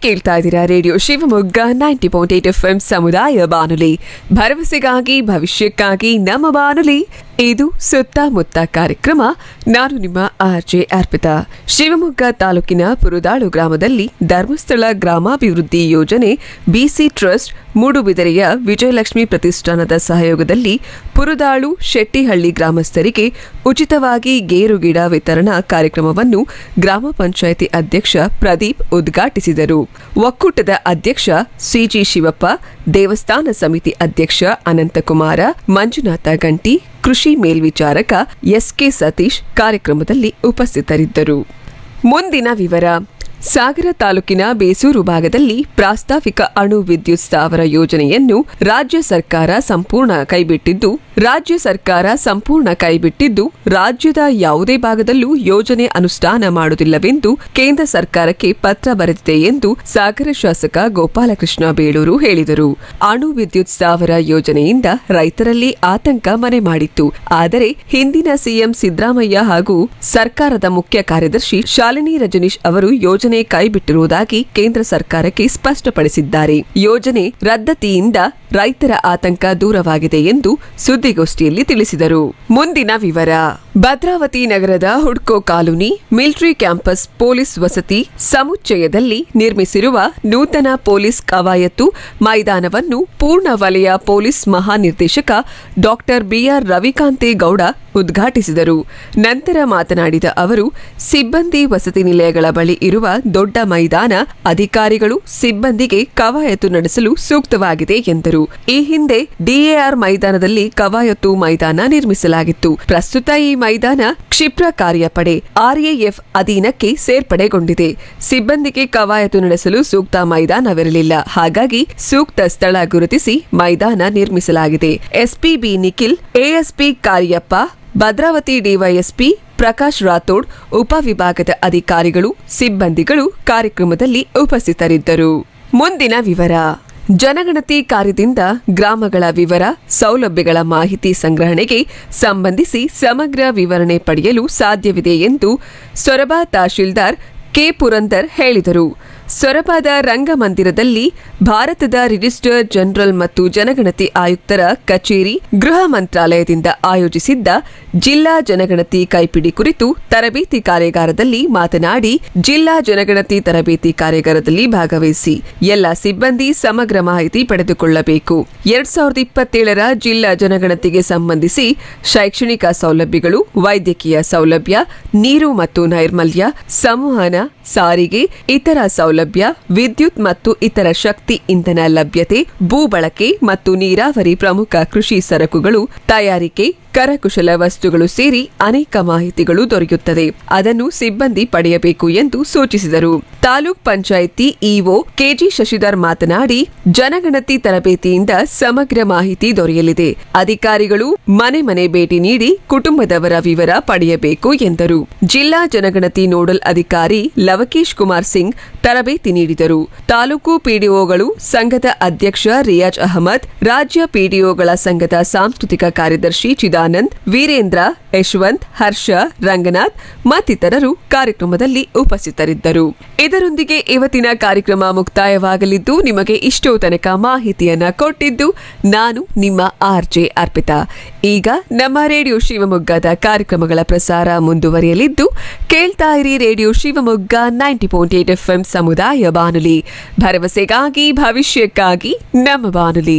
ಕೇಳ್ತಾ ಇದ್ದೀರಾ radio Shivamogga ninety point eight F M ಸಮುದಾಯ ಬಾನುಲಿ ಭರವಸೆಗಾಗಿ ಭವಿಷ್ಯಕ್ಕಾಗಿ ನಮ್ಮ ಬಾನುಲಿ ಇದು ಸುತ್ತಮುತ್ತ ಕಾರ್ಯಕ್ರಮ ನಾನು ನಿಮ್ಮ ಆರ್ ಜೆ ಅರ್ಪಿತಾ ಶಿವಮೊಗ್ಗ ತಾಲೂಕಿನ ಪುರುದಾಳು ಗ್ರಾಮದಲ್ಲಿ ಧರ್ಮಸ್ಥಳ ಗ್ರಾಮಾಭಿವೃದ್ಧಿ ಯೋಜನೆ ಬಿಸಿ ಟ್ರಸ್ಟ್ ಮೂಡುಬಿದರೆಯ ವಿಜಯಲಕ್ಷ್ಮಿ ಪ್ರತಿಷ್ಠಾನದ ಸಹಯೋಗದಲ್ಲಿ ಪುರುದಾಳು ಶೆಟ್ಟಿಹಳ್ಳಿ ಗ್ರಾಮಸ್ಥರಿಗೆ ಉಚಿತವಾಗಿ ಗೇರು ಗಿಡ ವಿತರಣಾ ಕಾರ್ಯಕ್ರಮವನ್ನು ಗ್ರಾಮ ಪಂಚಾಯಿತಿ ಅಧ್ಯಕ್ಷ ಪ್ರದೀಪ್ ಉದ್ಘಾಟಿಸಿದರು ಒಕ್ಕೂಟದ ಅಧ್ಯಕ್ಷ ಸಿಜಿ ಶಿವಪ್ಪ ದೇವಸ್ಥಾನ ಸಮಿತಿ ಅಧ್ಯಕ್ಷ ಅನಂತಕುಮಾರ ಮಂಜುನಾಥ ಗಂಟಿ ಕೃಷಿ ಮೇಲ್ವಿಚಾರಕ ಎಸ್ಕೆ ಸತೀಶ್ ಕಾರ್ಯಕ್ರಮದಲ್ಲಿ ಉಪಸ್ಥಿತರಿದ್ದರು ಮುಂದಿನ ವಿವರ ಸಾಗರ ತಾಲೂಕಿನ ಬೇಸೂರು ಭಾಗದಲ್ಲಿ ಪ್ರಾಸ್ತಾವಿಕ ಅಣು ವಿದ್ಯುತ್ ಸ್ಥಾವರ ಯೋಜನೆಯನ್ನು ರಾಜ್ಯ ಸರ್ಕಾರ ಸಂಪೂರ್ಣ ಕೈಬಿಟ್ಟಿದ್ದು ರಾಜ್ಯ ಸರ್ಕಾರ ಸಂಪೂರ್ಣ ಕೈಬಿಟ್ಟಿದ್ದು ರಾಜ್ಯದ ಯಾವುದೇ ಭಾಗದಲ್ಲೂ ಯೋಜನೆ ಅನುಷ್ಠಾನ ಮಾಡುವುದಿಲ್ಲವೆಂದು ಕೇಂದ್ರ ಸರ್ಕಾರಕ್ಕೆ ಪತ್ರ ಬರೆದಿದೆ ಎಂದು ಸಾಗರ ಶಾಸಕ ಗೋಪಾಲಕೃಷ್ಣ ಬೇಳೂರು ಹೇಳಿದರು ಅಣು ವಿದ್ಯುತ್ ಸ್ಥಾವರ ಯೋಜನೆಯಿಂದ ರೈತರಲ್ಲಿ ಆತಂಕ ಮನೆ ಮಾಡಿತ್ತು ಆದರೆ ಹಿಂದಿನ ಸಿಎಂ ಸಿದ್ದರಾಮಯ್ಯ ಹಾಗೂ ಸರ್ಕಾರದ ಮುಖ್ಯ ಕಾರ್ಯದರ್ಶಿ ಶಾಲಿನಿ ರಜನೀಶ್ ಅವರು ಯೋಜನೆ ಕೈಬಿಟ್ಟಿರುವುದಾಗಿ ಕೇಂದ್ರ ಸರ್ಕಾರಕ್ಕೆ ಸ್ಪಷ್ಟಪಡಿಸಿದ್ದಾರೆ ಯೋಜನೆ ರದ್ದತಿಯಿಂದ ರೈತರ ಆತಂಕ ದೂರವಾಗಿದೆ ಎಂದು ಸುದ್ದಿಗೋಷ್ಠಿಯಲ್ಲಿ ತಿಳಿಸಿದರು ಮುಂದಿನ ವಿವರ ಭದ್ರಾವತಿ ನಗರದ ಹುಡ್ಕೋ ಕಾಲೋನಿ ಮಿಲಿಟರಿ ಕ್ಯಾಂಪಸ್ ಪೊಲೀಸ್ ವಸತಿ ಸಮುಚ್ಚಯದಲ್ಲಿ ನಿರ್ಮಿಸಿರುವ ನೂತನ ಪೊಲೀಸ್ ಕವಾಯತು ಮೈದಾನವನ್ನು ಪೂರ್ಣ ವಲಯ ಪೊಲೀಸ್ ಮಹಾನಿರ್ದೇಶಕ ಡಾಕ್ಟರ್ ಬಿಆರ್ ರವಿಕಾಂತೇಗೌಡ ಉದ್ಘಾಟಿಸಿದರು ನಂತರ ಮಾತನಾಡಿದ ಅವರು ಸಿಬ್ಬಂದಿ ವಸತಿ ನಿಲಯಗಳ ಬಳಿ ಇರುವ ದೊಡ್ಡ ಮೈದಾನ ಅಧಿಕಾರಿಗಳು ಸಿಬ್ಬಂದಿಗೆ ಕವಾಯತು ನಡೆಸಲು ಸೂಕ್ತವಾಗಿದೆ ಎಂದರು ಈ ಹಿಂದೆ ಡಿಎಆರ್ ಮೈದಾನದಲ್ಲಿ ಕವಾಯತು ಮೈದಾನ ನಿರ್ಮಿಸಲಾಗಿತ್ತು ಪ್ರಸ್ತುತ ಈ ಮೈದಾನ ಕ್ಷಿಪ್ರ ಕಾರ್ಯಪಡೆ ಆರ್ಎಎಫ್ ಅಧೀನಕ್ಕೆ ಸೇರ್ಪಡೆಗೊಂಡಿದೆ ಸಿಬ್ಬಂದಿಗೆ ಕವಾಯತು ನಡೆಸಲು ಸೂಕ್ತ ಮೈದಾನವಿರಲಿಲ್ಲ ಹಾಗಾಗಿ ಸೂಕ್ತ ಸ್ಥಳ ಗುರುತಿಸಿ ಮೈದಾನ ನಿರ್ಮಿಸಲಾಗಿದೆ SP B Nikhil ASP Kariappa Bhadravati DYSP Prakash Rathod ಉಪವಿಭಾಗದ ಅಧಿಕಾರಿಗಳು ಸಿಬ್ಬಂದಿಗಳು ಕಾರ್ಯಕ್ರಮದಲ್ಲಿ ಉಪಸ್ಥಿತರಿದ್ದರು ಮುಂದಿನ ವಿವರ ಜನಗಣತಿ ಕಾರ್ಯದಿಂದ ಗ್ರಾಮಗಳ ವಿವರ ಸೌಲಭ್ಯಗಳ ಮಾಹಿತಿ ಸಂಗ್ರಹಣೆಗೆ ಸಂಬಂಧಿಸಿ ಸಮಗ್ರ ವಿವರಣೆ ಪಡೆಯಲು ಸಾಧ್ಯವಿದೆ ಎಂದು ಸೊರಬ ತಹಶೀಲ್ದಾರ್ ಕೆ ಪುರಂದರ್ ಹೇಳಿದರು ಸೊರಬಾದ ರಂಗಮಂದಿರದಲ್ಲಿ ಭಾರತದ ರಿಜಿಸ್ಟರ್ ಜನರಲ್ ಮತ್ತು ಜನಗಣತಿ ಆಯುಕ್ತರ ಕಚೇರಿ ಗೃಹ ಮಂತ್ರಾಲಯದಿಂದ ಆಯೋಜಿಸಿದ್ದ ಜಿಲ್ಲಾ ಜನಗಣತಿ ಕೈಪಿಡಿ ಕುರಿತು ತರಬೇತಿ ಕಾರ್ಯಾಗಾರದಲ್ಲಿ ಮಾತನಾಡಿ ಜಿಲ್ಲಾ ಜನಗಣತಿ ತರಬೇತಿ ಕಾರ್ಯಾಗಾರದಲ್ಲಿ ಭಾಗವಹಿಸಿ ಎಲ್ಲ ಸಿಬ್ಬಂದಿ ಸಮಗ್ರ ಮಾಹಿತಿ ಪಡೆದುಕೊಳ್ಳಬೇಕು ಎರಡ್ ಸಾವಿರದ ಇಪ್ಪತ್ತೇಳರ ಜಿಲ್ಲಾ ಜನಗಣತಿಗೆ ಸಂಬಂಧಿಸಿ ಶೈಕ್ಷಣಿಕ ಸೌಲಭ್ಯಗಳು ವೈದ್ಯಕೀಯ ಸೌಲಭ್ಯ ನೀರು ಮತ್ತು ನೈರ್ಮಲ್ಯ ಸಂವಹನ ಸಾರಿಗೆ ಇತರ ಸೌಲಭ್ಯ ವಿದ್ಯುತ್ ಮತ್ತು ಇತರ ಶಕ್ತಿ ಇಂಧನ ಲಭ್ಯತೆ ಭೂ ಬಳಕೆ ಮತ್ತು ನೀರಾವರಿ ಪ್ರಮುಖ ಕೃಷಿ ಸರಕುಗಳು ತಯಾರಿಕೆ ಕರಕುಶಲ ವಸ್ತುಗಳು ಸೇರಿ ಅನೇಕ ಮಾಹಿತಿಗಳು ದೊರೆಯುತ್ತದೆ ಅದನ್ನು ಸಿಬ್ಬಂದಿ ಪಡೆಯಬೇಕು ಎಂದು ಸೂಚಿಸಿದರು ತಾಲೂಕ್ ಪಂಚಾಯಿತಿ ಇಒ ಕೆಜಿ ಶಶಿಧರ್ ಮಾತನಾಡಿ ಜನಗಣತಿ ತರಬೇತಿಯಿಂದ ಸಮಗ್ರ ಮಾಹಿತಿ ದೊರೆಯಲಿದೆ ಅಧಿಕಾರಿಗಳು ಮನೆ ಮನೆ ಭೇಟಿ ನೀಡಿ ಕುಟುಂಬದವರ ವಿವರ ಪಡೆಯಬೇಕು ಎಂದರು ಜಿಲ್ಲಾ ಜನಗಣತಿ ನೋಡಲ್ ಅಧಿಕಾರಿ ಲವಕೇಶ್ ಕುಮಾರ್ ಸಿಂಗ್ ತರಬೇತಿ ನೀಡಿದರು ತಾಲೂಕು ಪಿಡಿಒಗಳು ಸಂಘದ ಅಧ್ಯಕ್ಷ ರಿಯಾಜ್ ಅಹಮದ್ ರಾಜ್ಯ ಪಿಡಿಒಗಳ ಸಂಘದ ಸಾಂಸ್ಕೃತಿಕ ಕಾರ್ಯದರ್ಶಿ ಚಿದಾನಂದ್ ವೀರೇಂದ್ರ ಯಶವಂತ್ ಹರ್ಷ ರಂಗನಾಥ್ ಮತ್ತಿತರರು ಕಾರ್ಯಕ್ರಮದಲ್ಲಿ ಉಪಸ್ಥಿತರಿದ್ದರು ಇದರೊಂದಿಗೆ ಇವತ್ತಿನ ಕಾರ್ಯಕ್ರಮ ಮುಕ್ತಾಯವಾಗಲಿದ್ದು ನಿಮಗೆ ಇಷ್ಟೋ ತನಕ ಮಾಹಿತಿಯನ್ನ ಕೊಟ್ಟಿದ್ದು ನಾನು ನಿಮ್ಮ ಆರ್ ಜೆ ಅರ್ಪಿತಾ ಈಗ ನಮ್ಮ ರೇಡಿಯೋ ಶಿವಮೊಗ್ಗದ ಕಾರ್ಯಕ್ರಮಗಳ ಪ್ರಸಾರ ಮುಂದುವರಿಯಲಿದ್ದು ಕೇಳ್ತಾ ಇರಿ radio Shivamogga ninety point eight F ಸಮುದಾಯ ಬಾನುಲಿ ಭರವಸೆಗಾಗಿ ಭವಿಷ್ಯಕ್ಕಾಗಿ ನಮ್ಮ ಬಾನುಲಿ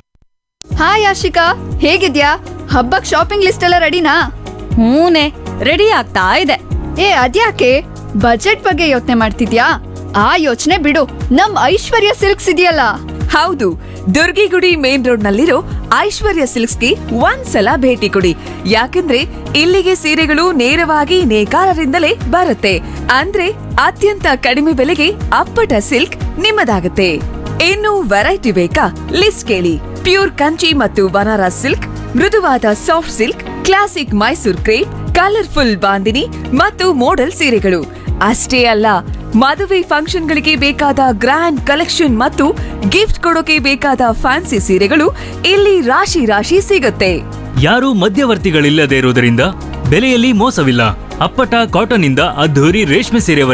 ಹಾಯ್ ಆಶಿಕಾ ಹೇಗಿದ್ಯಾ ಹಬ್ಬಕ್ ಶಾಪಿಂಗ್ ಲಿಸ್ಟ್ ಎಲ್ಲ ರೆಡಿನಾ ಹೂನೆ ರೆಡಿ ಆಗ್ತಾ ಇದೆ ಏ ಅದ್ಯಾಕೆ ಬಜೆಟ್ ಬಗ್ಗೆ ಯೋಚನೆ ಮಾಡ್ತಿದ್ಯಾ ಆ ಯೋಚನೆ ಬಿಡು ನಮ್ ಐಶ್ವರ್ಯ ಸಿಲ್ಕ್ಸ್ ಇದೆಯಲ್ಲ ಹೌದು ದುರ್ಗಿಗುಡಿ ಮೇನ್ ರೋಡ್ ನಲ್ಲಿರೋ ಐಶ್ವರ್ಯ ಸಿಲ್ಕ್ಸ್ಗೆ ಒಂದ್ಸಲ ಭೇಟಿ ಕೊಡಿ ಯಾಕಂದ್ರೆ ಇಲ್ಲಿಗೆ ಸೀರೆಗಳು ನೇರವಾಗಿ ನೇಕಾರರಿಂದಲೇ ಬರುತ್ತೆ ಅಂದ್ರೆ ಅತ್ಯಂತ ಕಡಿಮೆ ಬೆಲೆಗೆ ಅಪ್ಪಟ ಸಿಲ್ಕ್ ನಿಮ್ಮದಾಗುತ್ತೆ ಇನ್ನು ವೆರೈಟಿ ಬೇಕಾ ಲಿಸ್ಟ್ ಕೇಳಿ ಪ್ಯೂರ್ ಕಂಚಿ ಮತ್ತು ಬನಾರಸ್ ಸಿಲ್ಕ್ ಮೃದುವಾದ soft silk classic Mysore crepe colourful bandhani ಮತ್ತು ಮೋಡಲ್ ಸೀರೆಗಳು ಅಷ್ಟೇ ಅಲ್ಲ ಮದುವೆ ಫಂಕ್ಷನ್ಗಳಿಗೆ ಬೇಕಾದ ಗ್ರ್ಯಾಂಡ್ ಕಲೆಕ್ಷನ್ ಮತ್ತು ಗಿಫ್ಟ್ ಕೊಡೋಕೆ ಬೇಕಾದ ಫ್ಯಾನ್ಸಿ ಸೀರೆಗಳು ಇಲ್ಲಿ ರಾಶಿ ರಾಶಿ ಸಿಗುತ್ತೆ ಯಾರೂ ಮಧ್ಯವರ್ತಿಗಳಿಲ್ಲದೆ ಇರುವುದರಿಂದ ಬೆಲೆಯಲ್ಲಿ ಮೋಸವಿಲ್ಲ ಅಪ್ಪಟ ಕಾಟನ್ ಇಂದ ಅದ್ಧೂರಿ ರೇಷ್ಮೆ ಸೀರೆವರೆಗೆ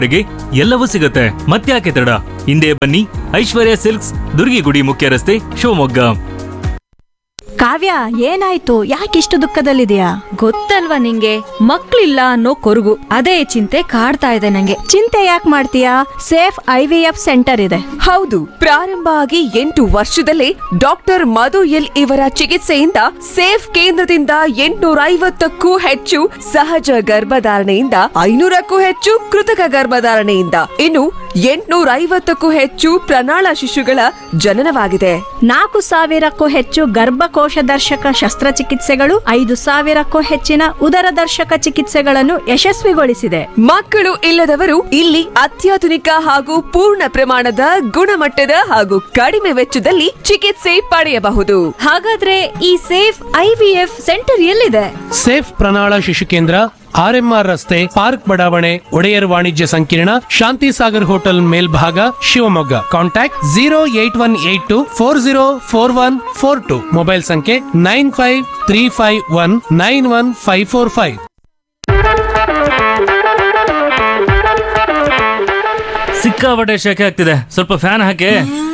ಎಲ್ಲವೂ ಸಿಗುತ್ತೆ ಮತ್ತ್ಯಾಕೆ ತಡ ಹಿಂದೆ ಬನ್ನಿ ಐಶ್ವರ್ಯ ಸಿಲ್ಕ್ಸ್ ದುರ್ಗಿಗುಡಿ ಮುಖ್ಯ ರಸ್ತೆ ಶಿವಮೊಗ್ಗ ಕಾವ್ಯ ಏನಾಯ್ತು ಯಾಕಿಷ್ಟು ದುಃಖದಲ್ಲಿದೆಯಾ ಗೊತ್ತಲ್ವಾ ನಿಂಗೆ ಮಕ್ಳಿಲ್ಲ ಅನ್ನೋ ಕೊರಗು ಅದೇ ಚಿಂತೆ ಕಾಡ್ತಾ ಇದೆ ನಂಗೆ ಚಿಂತೆ ಯಾಕೆ ಮಾಡ್ತೀಯಾ safe I V F centre ಇದೆ ಹೌದು ಪ್ರಾರಂಭ ಆಗಿ ಎಂಟು ವರ್ಷದಲ್ಲೇ ಡಾಕ್ಟರ್ ಮಧು ಎಲ್ ಇವರ ಚಿಕಿತ್ಸೆಯಿಂದ ಸೇಫ್ ಕೇಂದ್ರದಿಂದ ಎಂಟುನೂರ ಐವತ್ತಕ್ಕೂ ಹೆಚ್ಚು ಸಹಜ ಗರ್ಭಧಾರಣೆಯಿಂದ ಐನೂರಕ್ಕೂ ಹೆಚ್ಚು ಕೃತಕ ಗರ್ಭಧಾರಣೆಯಿಂದ ಇನ್ನು ಎಂಟುನೂರ ಐವತ್ತಕ್ಕೂ ಹೆಚ್ಚು ಪ್ರಣಾಳ ಶಿಶುಗಳ ಜನನವಾಗಿದೆ ನಾಲ್ಕು ಸಾವಿರಕ್ಕೂ ಹೆಚ್ಚು ಗರ್ಭಕೋಶ ದರ್ಶಕ ಶಸ್ತ್ರಚಿಕಿತ್ಸೆಗಳು ಐದು ಸಾವಿರಕ್ಕೂ ಹೆಚ್ಚಿನ ಉದರ ದರ್ಶಕ ಚಿಕಿತ್ಸೆಗಳನ್ನು ಯಶಸ್ವಿಗೊಳಿಸಿದೆ ಮಕ್ಕಳು ಇಲ್ಲದವರು ಇಲ್ಲಿ ಅತ್ಯಾಧುನಿಕ ಹಾಗೂ ಪೂರ್ಣ ಪ್ರಮಾಣದ ಗುಣಮಟ್ಟದ ಹಾಗೂ ಕಡಿಮೆ ವೆಚ್ಚದಲ್ಲಿ ಚಿಕಿತ್ಸೆ ಪಡೆಯಬಹುದು ಹಾಗಾದ್ರೆ ಈ safe I V F centre ಎಲ್ಲಿದೆ ಸೇಫ್ ಪ್ರಣಾಳ ಶಿಶು ಕೇಂದ್ರ ಆರ್ಎಂಆರ್ ರಸ್ತೆ ಪಾರ್ಕ್ ಬಡಾವಣೆ ಒಡೆಯರ್ ವಾಣಿಜ್ಯ ಸಂಕೀರ್ಣ ಶಾಂತಿ ಸಾಗರ್ ಹೋಟೆಲ್ ಮೇಲ್ಭಾಗ Shivamogga contact zero eight one eight two four zero four one four two mobile ಸಂಖ್ಯೆ nine five three five one nine one five four five ಸಿಕ್ಕಾಪಟ್ಟೆ ಶೆಕೆ ಆಗ್ತಿದೆ ಸ್ವಲ್ಪ ಫ್ಯಾನ್ ಹಾಕಿ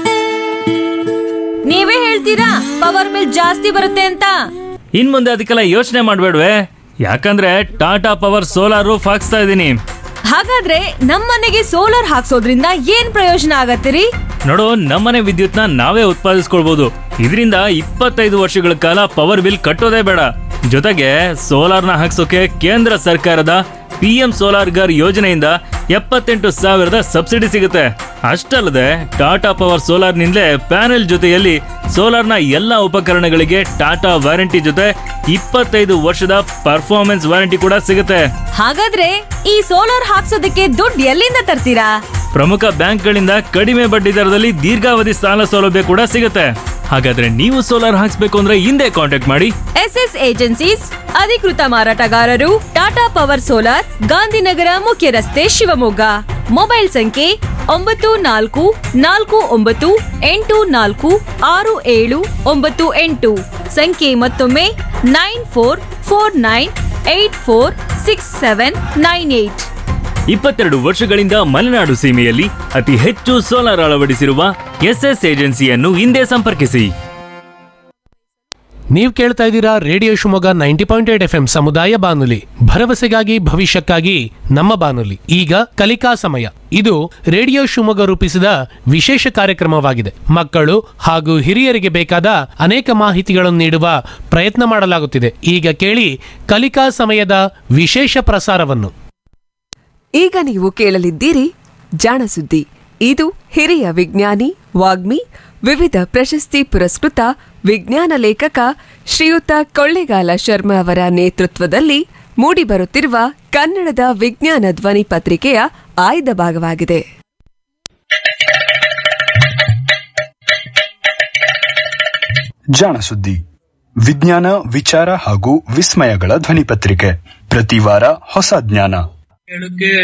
ನೀವೇ ಹೇಳ್ತೀರಾ ಪವರ್ ಬಿಲ್ ಜಾಸ್ತಿ ಬರುತ್ತೆ ಅಂತ ಇನ್ ಮುಂದೆ ಅದಕ್ಕೆಲ್ಲ ಯೋಚನೆ ಮಾಡ್ಬೇಡ್ವೆ ಯಾಕಂದ್ರೆ ಟಾಟಾ ಪವರ್ ಸೋಲಾರ್ ರೂಫ್ ಹಾಕ್ಸ್ತಾ ಇದ್ದೀನಿ ಹಾಗಾದ್ರೆ ನಮ್ಮನೆಗೆ ಸೋಲಾರ್ ಹಾಕ್ಸೋದ್ರಿಂದ ಏನ್ ಪ್ರಯೋಜನ ಆಗತ್ತಿರಿ ನೋಡು ನಮ್ಮನೆ ವಿದ್ಯುತ್ನ ನಾವೇ ಉತ್ಪಾದಿಸ್ಕೊಳ್ಬಹುದು ಇದರಿಂದ ಇಪ್ಪತ್ತೈದು ವರ್ಷಗಳ ಕಾಲ ಪವರ್ ಬಿಲ್ ಕಟ್ಟೋದೇ ಬೇಡ ಜೊತೆಗೆ ಸೋಲಾರ್ನ ಹಾಕ್ಸೋಕೆ ಕೇಂದ್ರ ಸರ್ಕಾರದ ಪಿ ಎಂ ಸೋಲಾರ್ ಗರ್ ಯೋಜನೆಯಿಂದ ಎಪ್ಪತ್ತೆಂಟು ಸಾವಿರದ ಸಬ್ಸಿಡಿ ಸಿಗುತ್ತೆ ಅಷ್ಟಲ್ಲದೆ ಟಾಟಾ ಪವರ್ ಸೋಲಾರ್ನಿಂದಲೇ ಪ್ಯಾನೆಲ್ ಜೊತೆಯಲ್ಲಿ ಸೋಲಾರ್ನ ಎಲ್ಲ ಉಪಕರಣಗಳಿಗೆ ಟಾಟಾ ವಾರಂಟಿ ಜೊತೆ ಇಪ್ಪತ್ತೈದು ವರ್ಷದ ಪರ್ಫಾರ್ಮೆನ್ಸ್ ವಾರಂಟಿ ಕೂಡ ಸಿಗುತ್ತೆ ಹಾಗಾದ್ರೆ ಈ ಸೋಲಾರ್ ಹಾಕ್ಸೋದಕ್ಕೆ ದುಡ್ಡು ಎಲ್ಲಿಂದ ತರ್ತೀರಾ ಪ್ರಮುಖ ಬ್ಯಾಂಕ್ಗಳಿಂದ ಕಡಿಮೆ ಬಡ್ಡಿ ದರದಲ್ಲಿ ದೀರ್ಘಾವಧಿ ಸಾಲ ಸೌಲಭ್ಯ ಕೂಡ ಸಿಗುತ್ತೆ ಹಾಗಾದ್ರೆ ನೀವು ಸೋಲಾರ್ ಹಾಕ್ಸ್ಬೇಕು ಅಂದ್ರೆ ಹಿಂದೆ ಕಾಂಟ್ಯಾಕ್ಟ್ ಮಾಡಿ ಎಸ್ ಎಸ್ ಏಜೆನ್ಸೀಸ್ ಅಧಿಕೃತ ಮಾರಾಟಗಾರರು ಟಾಟಾ ಪವರ್ ಸೋಲಾರ್ ಗಾಂಧಿನಗರ ಮುಖ್ಯ ರಸ್ತೆ ಶಿವಮೊಗ್ಗ ಮೊಬೈಲ್ ಸಂಖ್ಯೆ ಒಂಬತ್ತು ನಾಲ್ಕು ನಾಲ್ಕು ಒಂಬತ್ತು ಎಂಟು ನಾಲ್ಕು ಆರು ಏಳು ಒಂಬತ್ತು ಎಂಟು ಸಂಖ್ಯೆ ಮತ್ತೊಮ್ಮೆ nine four four nine eight four six seven nine eight ಇಪ್ಪತ್ತೆರಡು ವರ್ಷಗಳಿಂದ ಮಲೆನಾಡು ಸೀಮೆಯಲ್ಲಿ ಅತಿ ಹೆಚ್ಚು ಸೋಲಾರ್ ಅಳವಡಿಸಿರುವ ಎಸ್ಎಸ್ ಏಜೆನ್ಸಿಯನ್ನು ಹಿಂದೆ ಸಂಪರ್ಕಿಸಿ ನೀವು ಕೇಳ್ತಾ ಇದ್ದೀರಾ radio Shivamogga ninety point eight F M ಸಮುದಾಯ ಬಾನುಲಿ ಭರವಸೆಗಾಗಿ ಭವಿಷ್ಯಕ್ಕಾಗಿ ನಮ್ಮ ಬಾನುಲಿ ಈಗ ಕಲಿಕಾ ಸಮಯ ಇದು ರೇಡಿಯೋ ಶಿವಮೊಗ್ಗ ರೂಪಿಸಿದ ವಿಶೇಷ ಕಾರ್ಯಕ್ರಮವಾಗಿದೆ ಮಕ್ಕಳು ಹಾಗೂ ಹಿರಿಯರಿಗೆ ಬೇಕಾದ ಅನೇಕ ಮಾಹಿತಿಗಳನ್ನು ನೀಡುವ ಪ್ರಯತ್ನ ಮಾಡಲಾಗುತ್ತಿದೆ ಈಗ ಕೇಳಿ ಕಲಿಕಾ ಸಮಯದ ವಿಶೇಷ ಪ್ರಸಾರವನ್ನು ಈಗ ನೀವು ಕೇಳಲಿದ್ದೀರಿ ಜಾಣಸುದ್ದಿ ಇದು ಹಿರಿಯ ವಿಜ್ಞಾನಿ ವಾಗ್ಮಿ ವಿವಿಧ ಪ್ರಶಸ್ತಿ ಪುರಸ್ಕೃತ ವಿಜ್ಞಾನ ಲೇಖಕ ಶ್ರೀಯುತ ಕೊಳ್ಳೆಗಾಲ ಶರ್ಮಾ ಅವರ ನೇತೃತ್ವದಲ್ಲಿ ಮೂಡಿಬರುತ್ತಿರುವ ಕನ್ನಡದ ವಿಜ್ಞಾನ ಧ್ವನಿ ಪತ್ರಿಕೆಯ ಆಯ್ದ ಭಾಗವಾಗಿದೆ ಜಾಣಸುದ್ದಿ ವಿಜ್ಞಾನ ವಿಚಾರ ಹಾಗೂ ವಿಸ್ಮಯಗಳ ಧ್ವನಿಪತ್ರಿಕೆ ಪ್ರತಿ ವಾರ ಹೊಸ ಜ್ಞಾನ ಕೇಳು ಕೇಳು